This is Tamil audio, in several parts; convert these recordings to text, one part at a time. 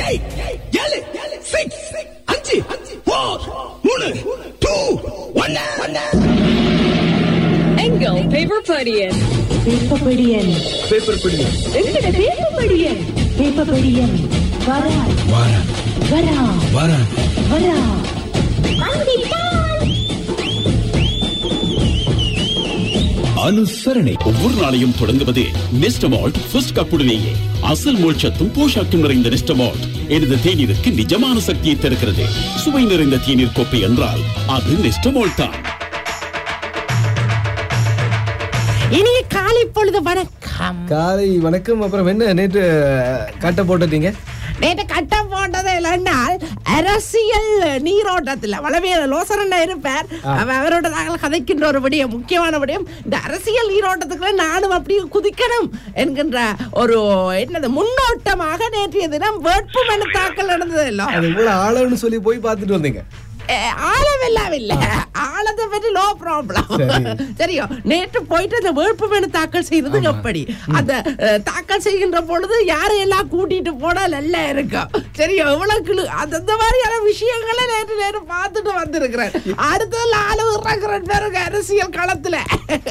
ஏழு சிக்ஸ் அஞ்சு ஃபோர் மூணு டூ ஒன்னு எங்கள் பேப்பர் படியன் பேப்பபடியன் பேப்பர் பிடி எங்கட பேப்பபடியன் பேப்பபடியன் வரா வாரா வரா வாரா வரா அனுசரணை ஒவ்வொரு நாளையும் தொடங்குவது நெஸ்டமால்ட் ஃபர்ஸ்ட் கப்புடனேயே அசல் மோட்சத்தும் போஷாக்கும் நிறைந்த நெஸ்டமால்ட் எனது தேநீருக்கு நிஜமான சக்தியை தருகிறது சுவை நிறைந்த தேநீர் கோப்பை என்றால் அது நெஸ்டமால்ட் தான் இனிய காலை பொழுது வணக்கம் காலை வணக்கம் அப்புறம் என்ன நேற்று கட்ட போட்டதீங்க நேற்று கட்டம் போட்டது இல்லைன்னால் அரசியல் நீரோட்டத்தில் வளவே லோசரண்ணா இருப்பார் அவ- அவரோட நாங்கள் கதைக்கின்ற ஒரு விடயம் முக்கியமான விடயம் இந்த அரசியல் நீரோட்டத்துக்குள்ள நானும் அப்படியே குதிக்கணும் என்கின்ற ஒரு என்னது முன்னோட்டமாக நேற்றைய தினம் வேட்புமனு தாக்கல் நடந்தது இல்லை அது இவ்வளவு ஆழம்னு சொல்லி போய் பார்த்துட்டு வந்தீங்க ஆழமெல்லாம் இல்ல ஆழத்தை பற்றி நோ ப்ராப்ளம் சரி. சரியோ நேற்று போயிட்டு அந்த வேட்புமனு தாக்கல் செய்யறது எப்படி அந்த அஹ், தாக்கல் செய்கின்ற பொழுது யாரையெல்லாம் கூட்டிட்டு போனா நல்லா இருக்கும் சரியோ எவ்வளவு கிளு அந்த அந்த மாதிரியான விஷயங்களை நேற்று நேற்று பார்த்துட்டு வந்திருக்கிறேன் அடுத்ததுல ஆளு இறங்குறேன் பாருங்க அரசியல் களத்துல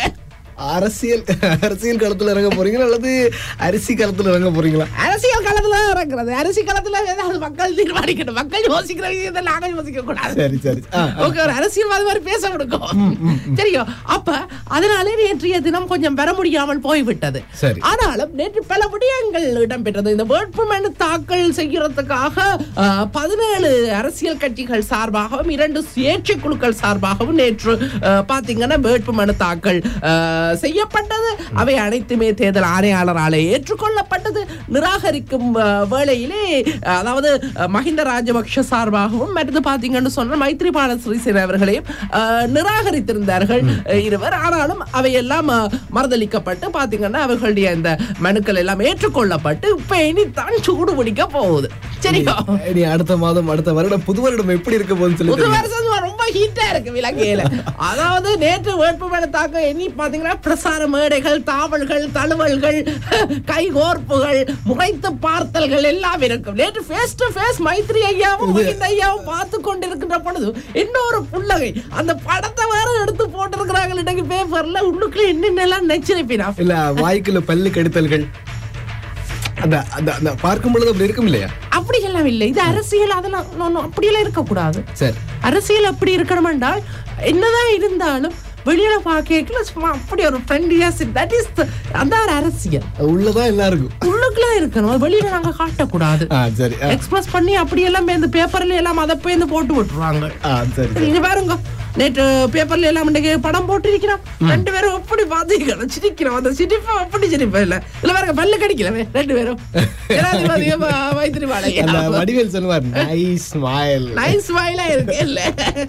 அரசியல் அரசியல் களத்துல இறங்க போறீங்களா அல்லது அரிசி களத்துல இறங்க போறீங்களா அரசியல் களத்துல தான் இறங்குறது அரசியல் களத்துல ஏதாவது மக்கள் தீர்மானிக்கணும் மக்கள் யோசிக்கிற விஷயத்தை நாங்க யோசிக்க கூடாது சரி சரி ஆ, ஆ. ஓகே ஒரு அரசியல்வாதி மாதிரி பேச கொடுக்கும் சரியோ அப்ப அதனாலே நேற்றைய தினம் கொஞ்சம் பெற முடியாமல் போய்விட்டது சரி. ஆனாலும் நேற்று பல விடயங்கள் இடம்பெற்றது இந்த வேட்புமனு தாக்கல் செய்யறதுக்காக அஹ், பதினேழு அரசியல் கட்சிகள் சார்பாகவும் இரண்டு சுயேட்சை குழுக்கள் சார்பாகவும் நேற்று அஹ், பாத்தீங்கன்னா வேட்புமனு தாக்கல் அஹ், செய்யப்பட்டது அவை அனைத்துமே தேர்தல் ஆணையாளரால் ஏற்றுக்கொள்ளப்பட்டது நிராகரிக்கும் அஹ், வேளையிலே அஹ், அதாவது அஹ், மஹிந்த ராஜபக்ஷ சார்பாகவும் மற்றது பாத்தீங்கன்னு சொன்ன மைத்ரிபால சிறிசேன அவர்களையும் அஹ், நிராகரித்திருந்தார்கள் அஹ், இருவர் ஆனாலும் அவையெல்லாம் அஹ், மறுதளிக்கப்பட்டு பாத்தீங்கன்னா அவர்களுடைய இந்த மனுக்கள் எல்லாம் ஏற்றுக்கொள்ளப்பட்டு இப்ப இனித்தான் சூடு பிடிக்க போகுது சரியா இனி அடுத்த மாதம் அடுத்த வருடம் புது வருடம் எப்படி இருக்க போகுதுன்னு சொல்லி புது தெரியும். வருஷம் ரொம்ப ஹீட்டா இருக்கு விலங்கையில அதாவது நேற்று வேட்புமனு தாக்க எண்ணி பாத்தீங்கன்னா பிரசார மேடைகள் தாவல்கள் தழுவல்கள் கைகோர்ப்புகள் முறைத்து பார்த்தல்கள் எல்லாம் இருக்கும் நேற்று ஃபேஸ் டு ஃபேஸ் மைத்ரி ஐயாவும் மஹிந்த ஐயாவும் பார்த்து கொண்டிருக்கின்ற பொழுது இன்னொரு புள்ளகை அந்த படத்தை வேற எடுத்து போட்டிருக்கிறாங்க இன்னைக்கு பேப்பர்ல உள்ளுக்குள்ள என்னென்னலாம் நச்சிருப்பினா இல்ல வாய்க்குள்ள பல்லு கடித்தல்கள் அந்த அந்த அந்த பார்க்கும் பொழுது அப்படி இருக்கும் இல்லையா அப்படி எல்லாம் இல்லை இது அரசியல் அதெல்லாம் no, no, அப்படியெல்லாம் இருக்கக்கூடாது சரி அரசியல் அப்படி இருக்கணும் என்றால் என்னதான் இருந்தாலும் வெளியில பார்க்கல சும்மா அப்படி ஒரு ஃப்ரெண்ட்லியா தட் இஸ் அதான் ஒரு அரசியல் உள்ளதான் எல்லாருக்கும் உள்ளுக்குள்ள இருக்கணும் வெளியில நாங்க காட்டக்கூடாது ஆ சரி ஆ, எக்ஸ்பிரஸ் பண்ணி அப்படி எல்லாம் இந்த பேப்பர்ல எல்லாம் அதை போய் போட்டு விட்டுருவாங்க ஆ சரி சரி நீங்க பாருங்க நேற்று பேப்பர்ல எல்லாம் இன்னைக்கு படம் போட்டிருக்கிறோம் ரெண்டு பேரும் எப்படி பாத்துக்கிறோம் சிரிக்கிறோம் அந்த சிரிப்பா அப்படி சிரிப்பா இல்ல இல்ல பாருங்க பல்லு கடிக்கலவே ரெண்டு பேரும் ஜனாதிபதியும் அந்த வைத்திருவாங்க வடிவேல் சொல்லுவார் நைஸ் ஸ்மைல் நைஸ் ஸ்மைலா இருக்கு இல்ல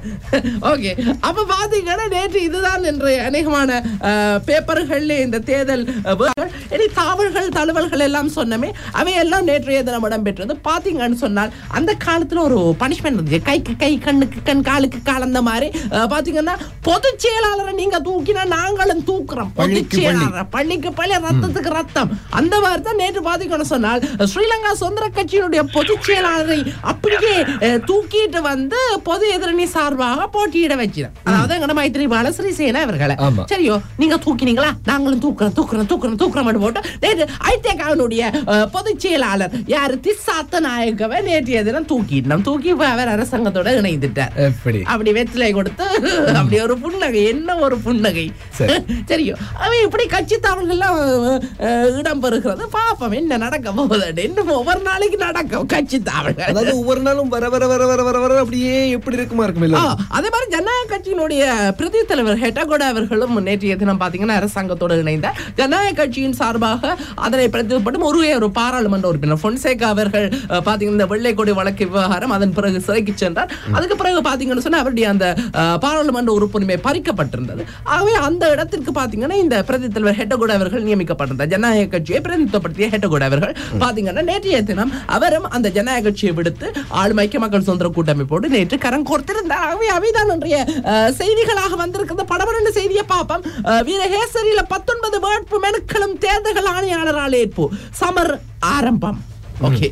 ஓகே அப்ப பாத்தீங்கன்னா நேற்று இதுதான் இன்று அநேகமான அஹ், பேப்பர்கள்ல இந்த தேர்தல் அஹ், விவரங்கள். இனி தாவல்கள் தழுவல்கள் எல்லாம் சொன்னமே அவை எல்லாம் நேற்றைய தினம் இடம்பெற்றது பாத்தீங்கன்னு சொன்னால் அந்த காலத்துல ஒரு பனிஷ்மெண்ட் இருந்துச்சு கைக்கு கை கண்ணுக்கு கண் காலுக்கு கால் அந்த மாதிரி அஹ், பாத்தீங்கன்னா பொதுச் செயலாளரை நீங்க தூக்கினா நாங்களும் தூக்குறோம் பொதுச் பள்ளிக்கு பள்ளி. செயலாளர் பள்ளிக்கு பள்ளி ரத்தத்துக்கு ரத்தம் அந்த மாதிரி தான் நேற்று பாத்தீங்கன்னு சொன்னால் ஸ்ரீலங்கா சுதந்திர கட்சியினுடைய பொதுச் செயலாளரை அப்படியே அஹ், தூக்கிட்டு வந்து பொது எதிரணி சார்பாக போட்டியிட வச்சிடும் அதாவது எங்கட மைத்திரிபால ஸ்ரீசேனா அவர்களை ஆமா. சரியோ நீங்க தூக்கினீங்களா நாங்களும் தூக்குறோம் தூக்குறோம் தூக்குறோம் தூக்குறோம் போட்டு நேற்று ஐத்தேகாவினுடைய பொதுச் செயலாளர் யாரு திசாத்த நாயகவை நேற்றைய தினம் தூக்கிட்டோம் தூக்கி இப்ப அவர் அரசாங்கத்தோட இணைந்துட்டார் எப்படி அப்படி வெற்றிலை கொடுத்து அப்படி ஒரு புன்னகை என்ன ஒரு புன்னகை சரி. சரியோ அவன் இப்படி கட்சி தாவல்கள்லாம் அஹ், இடம் பெறுகிறது பாப்போம் என்ன நடக்க போகுது இன்னும் ஒவ்வொரு நாளைக்கு நடக்கும் கட்சி தாவல்கள் அதாவது ஒவ்வொரு நாளும் வர வர வர வர வர வர அப்படியே எப்படி இருக்குமா இருக்கும் இல்ல ஆ, அதே மாதிரி ஜனநாயக கட்சியினுடைய பிரதி தலைவர் ஹெட்டகோட அவர்களும் நேற்றைய தினம் பாத்தீங்கன்னா அரசாங்கத்தோடு இணைந்த ஜனநாயக கட்சியின் சார்பாக அதனை பிரதிபட்டும் ஒரு ஒரு பாராளுமன்ற உறுப்பினர் பொன்சேகா அவர்கள் அஹ், பாத்தீங்கன்னா இந்த வெள்ளை கொடி வழக்கு விவகாரம் அதன் பிறகு சிறைக்கு சென்றார் அதுக்கு பிறகு பாத்தீங்கன்னு சொன்னா அவருடைய அந்த அஹ், பாராளுமன்ற உறுப்புரிமை பறிக்கப்பட்டிருந்தது ஆகவே அந்த இடத்திற்கு பாத்தீங்கன்னா இந்த பிரதி தலைவர் ஹெட்டகோட அவர்கள் நியமிக்கப்பட்டிருந்தார் ஜனநாயக கட்சியை பிரதிநிதித்துவப்படுத்திய ஹெட்டகோட அவர்கள் பாத்தீங்கன்னா நேற்றைய தினம் அவரும் அந்த ஜனநாயக கட்சியை விடுத்து ஆளும் ஐக்கிய மக்கள் சுதந்திர கூட்டமைப்போடு நேற்று கரம் கோர்த்திருந்தார் ஆகவே அவைதான் இன்றைய அஹ், செய்திகளாக வந்திருக்கிற படபடன்னு செய்தியை பார்ப்போம் அஹ், வீரகேசரியில பத்தொன்பது வேட்பு மனுக்களும் தேர்தல்கள் ஆணையாளரால் ஏற்பு சமர் ஆரம்பம் ஓகே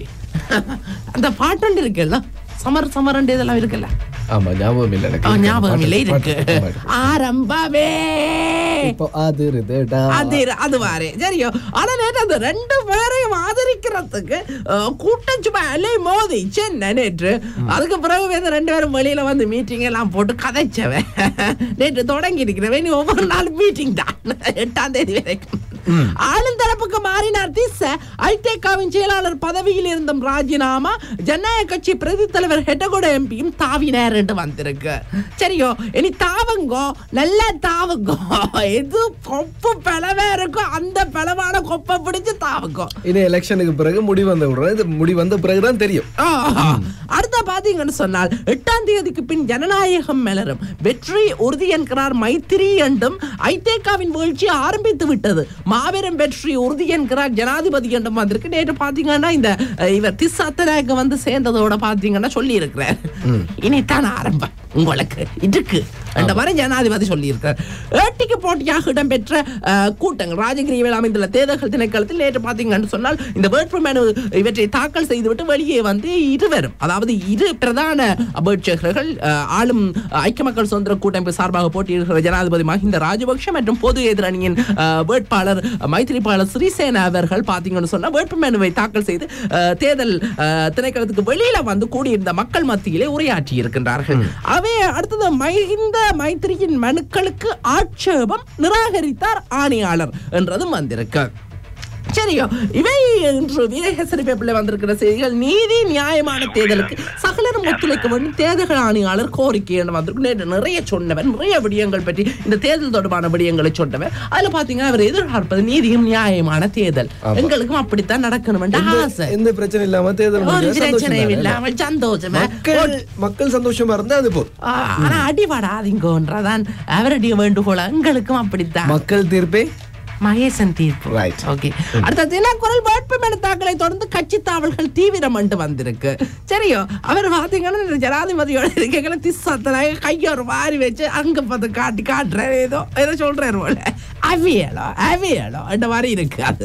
அந்த பாட்டு இருக்குல்ல சமர் சமரண்டு இதெல்லாம் இருக்குல்ல ஆமா ஞாபகம் இல்ல எனக்கு ஆ, ஞாபகம் இல்லை பாட்டு, இருக்கு பாட்டு, பாட்டு. ஆரம்பமே இப்போ அதிருதுடா. அது அது வாரு சரியோ ஆனா நேற்று அந்த ரெண்டு பேரையும் ஆதரிக்கிறதுக்கு அஹ், கூட்டம் சும்மா அலை மோதி சென்ன நேற்று அதுக்கு பிறகு இந்த ரெண்டு பேரும் வெளியில வந்து மீட்டிங் எல்லாம் போட்டு கதைச்சவன் நேற்று தொடங்கி இருக்கிறவன் இனி ஒவ்வொரு நாள் மீட்டிங் தான் எட்டாம் தேதி வரைக்கும் ஆளும் தரப்புக்கு மாறினார் திச ஐதேகாவின் செயலாளர் பதவியில் இருந்தும் ராஜினாமா ஜனநாயக கட்சி பிரதி தலைவர் ஹெட்டகோட எம்பியும் தாவினார் என்று வந்திருக்கு சரியோ இனி தாவுங்கோ நல்லா தாவுங்கோ எது கொப்பு பிளவா இருக்கோ அந்த பிளவான கொப்பை பிடிச்சு தாவுங்கோ இனி எலெக்ஷனுக்கு பிறகு முடி வந்த உடனே இது முடி வந்த பிறகுதான் தெரியும் ஆஹா. அடுத்த பாத்தீங்கன்னு சொன்னால் எட்டாம் தேதிக்கு பின் ஜனநாயகம் மலரும் வெற்றி உறுதி என்கிறார் மைத்திரி என்றும் ஐதேகாவின் வீழ்ச்சி ஆரம்பித்து விட்டது மாபெரும் வெற்றி உறுதி என்கிறார் ஜனாதிபதி என்றும் வந்திருக்கு நேற்று பாத்தீங்கன்னா இந்த அஹ், இவர் திசாத்தனாக்கு வந்து சேர்ந்ததோட பாத்தீங்கன்னா சொல்லி இருக்கிறார் இனித்தான் ஆரம்பம் உங்களுக்கு இதுக்கு அந்த மாதிரி ஜனாதிபதி சொல்லியிருக்கார் ஏட்டிக்கு போட்டியாக இடம்பெற்ற அஹ், கூட்டங்கள் ராஜகிரியில் அமைந்துள்ள தேர்தல்கள் திணைக்களத்தில் நேற்று பார்த்தீங்கன்னு சொன்னால் இந்த வேட்புமனு இவற்றை தாக்கல் செய்துவிட்டு வெளியே வந்து இருவரும் அதாவது இரு பிரதான அபேட்சகர்கள் அஹ், ஆளும் ஐக்கிய மக்கள் சுதந்திர கூட்டமைப்பு சார்பாக போட்டியிடுகிற ஜனாதிபதி மஹிந்த ராஜபக்ஷ மற்றும் பொது எதிரணியின் அஹ், வேட்பாளர் மைத்திரிபால சிறிசேன அவர்கள் பார்த்தீங்கன்னு சொன்னா வேட்புமனுவை தாக்கல் செய்து அஹ், தேர்தல் அஹ், திணைக்களத்துக்கு வெளியில வந்து கூடியிருந்த மக்கள் மத்தியிலே உரையாற்றி இருக்கின்றார்கள் அவை அடுத்தது மைந்த மைத்திரியின் மனுக்களுக்கு ஆட்சேபம் நிராகரித்தார் ஆணையாளர் என்றதும் வந்திருக்கு சரியோ இவை இன்று வீரகேசரி பேப்பில் வந்திருக்கிற செய்திகள் நீதி நியாயமான தேர்தலுக்கு சகலரும் ஒத்துழைக்க வேண்டும் தேர்தல் ஆணையாளர் கோரிக்கை என்று வந்திருக்கு நேற்று நிறைய சொன்னவன் நிறைய விடயங்கள் பற்றி இந்த தேர்தல் தொடர்பான விடயங்களை சொன்னவன் அதுல பாத்தீங்கன்னா அவர் எதிர்பார்ப்பது நீதியும் நியாயமான தேர்தல் எங்களுக்கும் அப்படித்தான் நடக்கணும் ஆசை எந்த பிரச்சனை இல்லாம தேர்தல் ஒரு முடிஞ்சா சந்தோஷம் பிரச்சனையும் தானே? இல்லாமல் சந்தோஷமா மக்கள் மக்கள் சந்தோஷமா இருந்தா அது போதும் ஆ, ஆனா அடிபடாதீங்கன்றதான் அவருடைய வேண்டுகோள் எங்களுக்கும் அப்படித்தான் மக்கள் தீர்ப்பே மகேசன் தீர்ப்பு Right. ஓகே அடுத்த தினக்குரல் வேட்புமனு தாக்கலை தொடர்ந்து கட்சி தாவல்கள் தீவிரம் என்று வந்திருக்கு சரியோ அவர் பாத்தீங்கன்னா இந்த ஜனாதிபதியோட இருக்கைகளை திசத்தனாக கையோர் வாரி வச்சு அங்க பார்த்து காட்டி காட்டுறாரு ஏதோ ஏதோ சொல்றாரு போல அவியலோ அவியலோ அந்த மாதிரி இருக்கு அது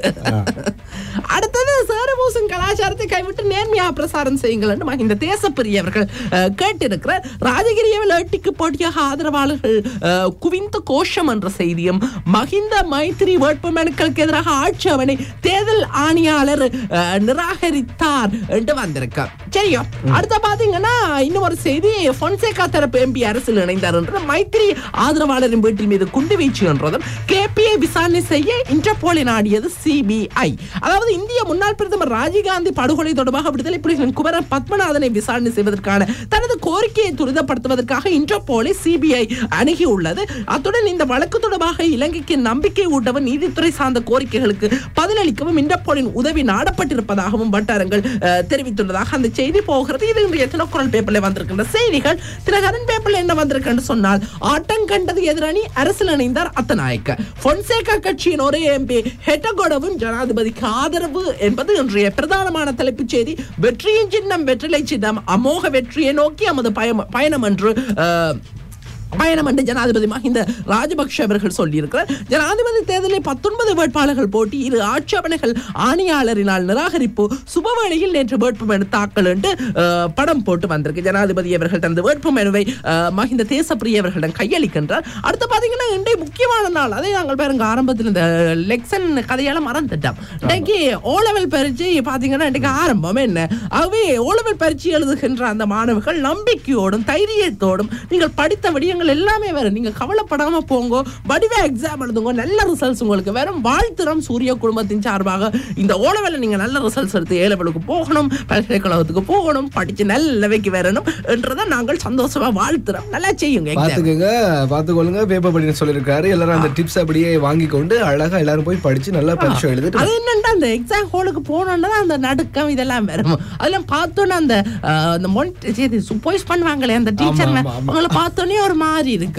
அடுத்தது சேரபூசன் கலாச்சாரத்தை கைவிட்டு நேர்மையா பிரசாரம் செய்யுங்கள் என்று மகிந்த தேசப்பிரியவர்கள் அஹ், கேட்டிருக்கிறார் ராஜகிரியவில் ஏட்டிக்கு போட்டியாக ஆதரவாளர்கள் அஹ், குவிந்த கோஷம் என்ற செய்தியும் மகிந்த மைத்திரி வேட்புமனுக்களுக்கு எதிராக ஆட்சேபனை தேர்தல் ஆணையாளர் அஹ், நிராகரித்தார் என்று வந்திருக்கார் சரியோ அடுத்த பாத்தீங்கன்னா இன்னும் ஒரு செய்தி பொன்சேகா தரப்பு எம்பி அரசில் இணைந்தார் என்று மைத்திரி ஆதரவாளரின் வீட்டில் மீது குண்டு வீச்சு என்றதும் கேபிஐ விசாரணை செய்ய இன்டர்போலை நாடியது சிபிஐ அதாவது இந்திய முன்னாள் பிரதமர் ராஜீவ்காந்தி படுகொலை தொடர்பாக விடுதலை புலிகளின் குமரன் பத்மநாதனை விசாரணை செய்வதற்கான தனது கோரிக்கையை துரிதப்படுத்துவதற்காக இன்டர்போலை சிபிஐ அணுகியுள்ளது அத்துடன் இந்த வழக்கு தொடர்பாக இலங்கைக்கு நம்பிக்கை ஊட்டவும் நீதித்துறை சார்ந்த கோரிக்கைகளுக்கு பதிலளிக்கவும் இன்டர்போலின் உதவி நாடப்பட்டிருப்பதாகவும் வட்டாரங்கள் அஹ், தெரிவித்துள்ளதாக அந்த செய்தி போகிறது இது இன்றைய தினக்குரல் பேப்பர்ல வந்திருக்கின்ற செய்திகள் தினகரன் பேப்பர்ல என்ன வந்திருக்குன்னு சொன்னால் ஆட்டம் கண்டது எதிரணி அரசில் இணைந்தார் அத்தநாயக்க பொன்சேகா கட்சியின் ஒரே எம்பி ஹெட்டகோடவும் ஜனாதிபதிக்கு ஆதரவு என்பது இன்றைய பிரதானமான தலைப்புச் செய்தி வெற்றியின் சின்னம் வெற்றிலை சின்னம் அமோக வெற்றியை நோக்கி நமது பயம் பயணம் என்று அஹ், பயணம் என்று ஜனாதிபதி மஹிந்த ராஜபக்ஷ அவர்கள் சொல்லியிருக்கிறார் ஜனாதிபதி தேர்தலில் பத்தொன்பது வேட்பாளர்கள் போட்டி இரு ஆட்சேபனைகள் ஆணையாளரினால் நிராகரிப்பு சுபவேளையில் நேற்று வேட்புமனு தாக்கல் என்று அஹ், படம் போட்டு வந்திருக்கு ஜனாதிபதி அவர்கள் தனது வேட்புமனுவை அஹ், மஹிந்த தேசப்பிரிய அவர்களிடம் கையளிக்கின்றார் அடுத்து பாத்தீங்கன்னா இன்றைய முக்கியமான நாள் அதை நாங்கள் பாருங்க ஆரம்பத்தில் இந்த லெக்சன் கதையால மறந்துட்டோம் இன்றைக்கு ஓ லெவல் பரீட்சை பாத்தீங்கன்னா இன்றைக்கு ஆரம்பம் என்ன ஆகவே ஓ லெவல் பரீட்சை எழுதுகின்ற அந்த மாணவர்கள் நம்பிக்கையோடும் தைரியத்தோடும் நீங்கள் படித்த விடயங்கள் எல்லாமே வரும் நீங்க கவலைப்படாம போங்க வடிவ எக்ஸாம் எழுதுங்க நல்ல ரிசல்ட்ஸ் உங்களுக்கு வரும் வாழ்த்துறோம் சூரிய குடும்பத்தின் சார்பாக இந்த ஓ லெவலில் நீங்க நல்ல ரிசல்ட்ஸ் எடுத்து ஏ லெவலுக்கு போகணும் பல்கலைக்கழகத்துக்கு போகணும் படிச்சு நல்ல நிலைக்கு வரணும் என்றதை நாங்கள் சந்தோஷமா வாழ்த்துறோம் நல்லா செய்யுங்க exam. பாத்துக்கோங்க பாத்துக்கொள்ளுங்க பேப்பர் படின்னு சொல்லியிருக்காரு எல்லாரும் அந்த டிப்ஸ் அப்படியே வாங்கி கொண்டு அழகா எல்லாரும் போய் படிச்சு நல்லா பரீட்சை எழுதிட்டு அது என்னன்னா அந்த எக்ஸாம் ஹாலுக்கு போனோம்னா அந்த நடுக்கம் இதெல்லாம் வரும் அதெல்லாம் பார்த்தோன்னா அந்த அஹ், அந்த மொன் சரி சூப்பர்வைஸ் பண்ணுவாங்களே அந்த டீச்சர் ஆமா, ஆமா. உங்களை பார்த்தோன்னே ஒரு மாதிரி இருக்கும்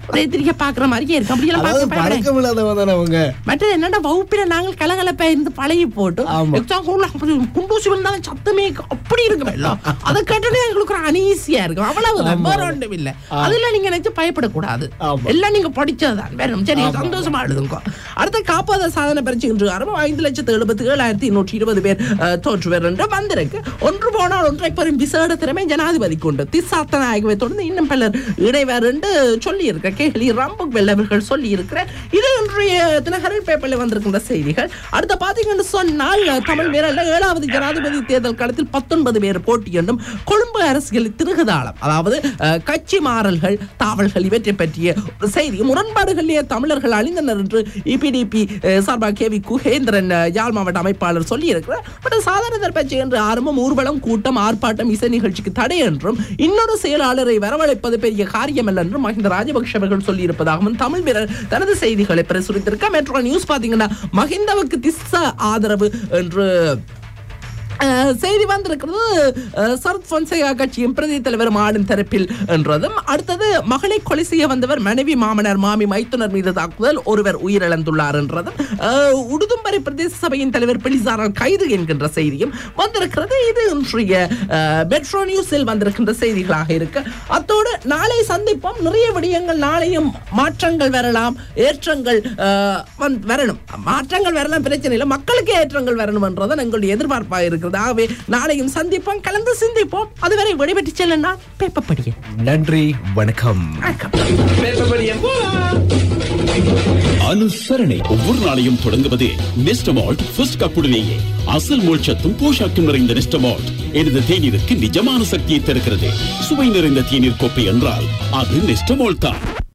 ஒரே திரிக்க பாக்குற மாதிரியே இருக்கு அப்படியெல்லாம் அதாவது பார்க்க பயப்படாதீங்க. பழக்கம் இல்லாதவங்க தானே அவங்க மற்றது என்னன்னா வகுப்பில நாங்கள் கலகலப்பா இருந்து பழகி போட்டு ஆமா. எக்ஸாம் ஹால்ல அப்படி குண்டூசி விழுந்தாலும் சத்தமே அப்படி இருக்கும் எல்லாம் அதை கேட்டோன்னே எங்களுக்கு ஒரு அனீசியா இருக்கும் அவ்வளவுதான் ஆமா. வேற ஒன்றும் இல்ல அதுல நீங்க நினைச்சு பயப்படக்கூடாது ஆமா. எல்லாம் நீங்க படிச்சதுதான் வேணும் சரி சந்தோஷமா எழுதுங்க அடுத்த காப்பாத சாதனை பரிசு இன்று ஆரம்பம் ஐந்து லட்சத்து எழுபத்தி ஏழாயிரத்தி நூற்றி இருபது பேர் அஹ், தோற்று பேர் என்று வந்திருக்கு ஒன்று போனால் ஒன்றை பெறும் விசேட திறமை ஜனாதிபதிக்கு உண்டு திசாத்த நாயகவை தொடர்ந்து இன்னும் பலர் இடைவர் என்று சொல்லி இருக்க கேலி ரம்புக் வெள்ளவர்கள் சொல்லி இருக்கிற இது இன்றைய தினகரன் பேப்பர்ல வந்திருக்கின்ற செய்திகள் அடுத்த பாத்தீங்கன்னு சொன்னால் தமிழ் வீரர்ல ஏழாவது ஜனாதிபதி தேர்தல் களத்தில் பத்தொன்பது பேர் போட்டி என்றும் கொழும்பு அரசியல் திருகுதாளம் அதாவது அஹ், கட்சி மாறல்கள் தாவல்கள் இவற்றை பற்றிய ஒரு செய்தி முரண்பாடுகளிலே தமிழர்கள் அழிந்தனர் என்று இபிடிபி சார்பாக கே வி குகேந்திரன் அஹ், யாழ் மாவட்ட அமைப்பாளர் சொல்லி இருக்கிறார் பட் சாதாரண தற்பட்சி என்று ஆரம்பம் ஊர்வலம் கூட்டம் ஆர்ப்பாட்டம் இசை நிகழ்ச்சிக்கு தடை என்றும் இன்னொரு செயலாளரை வரவழைப்பது பெரிய காரியமல்ல என்றும் மஹிந்த ராஜபக்ஷ அவர்கள் சொல்லி இருப்பதாகவும் தமிழ் வீரர் தனது செய்திகளை பிரசுரித்திருக்க மெட்ரோ நியூஸ் பாத்தீங்கன்னா மஹிந்தவுக்கு திஸ்ஸ ஆதரவு என்று அஹ், செய்தி வந்திருக்கிறது அஹ், சரத் பொன்சேகா கட்சியின் பிரதி தலைவர் மாடும் தரப்பில் என்றதும் அடுத்தது மகளை கொலை செய்ய வந்தவர் மனைவி மாமனார் மாமி மைத்துனர் மீது தாக்குதல் ஒருவர் உயிரிழந்துள்ளார் என்றதும் அஹ், உடுதும்பரை பிரதேச சபையின் தலைவர் பிளிசாரால் கைது என்கின்ற செய்தியும் வந்திருக்கிறது இது இன்றைய அஹ், மெட்ரோ நியூஸில் வந்திருக்கின்ற செய்திகளாக இருக்கு அத்தோடு நாளை சந்திப்போம் நிறைய விடயங்கள் நாளையும் மாற்றங்கள் வரலாம் ஏற்றங்கள் அஹ், வந்து- வரணும் மாற்றங்கள் வரலாம் பிரச்சனை இல்லை மக்களுக்கு ஏற்றங்கள் வரணும் என்றதான் எங்களுடைய எதிர்பார்ப்பாக இருக்கிறது ஆகவே நாளையும் சந்திப்போம் கலந்து சிந்திப்போம் அதுவரை விடைபெற்று செல்லனா பேப்பப்படிய நன்றி வணக்கம் அனுசரணை ஒவ்வொரு நாளையும் தொடங்குவது நெஸ்டமால்ட் ஃபர்ஸ்ட் கப்புடனேயே அசல் மோட்சத்தும் போஷாக்கும் நிறைந்த நெஸ்டமால்ட் எனது தேநீருக்கு நிஜமான சக்தியை தருகிறது சுவை நிறைந்த தேநீர் கோப்பை என்றால் அது நெஸ்டமால்ட் தான்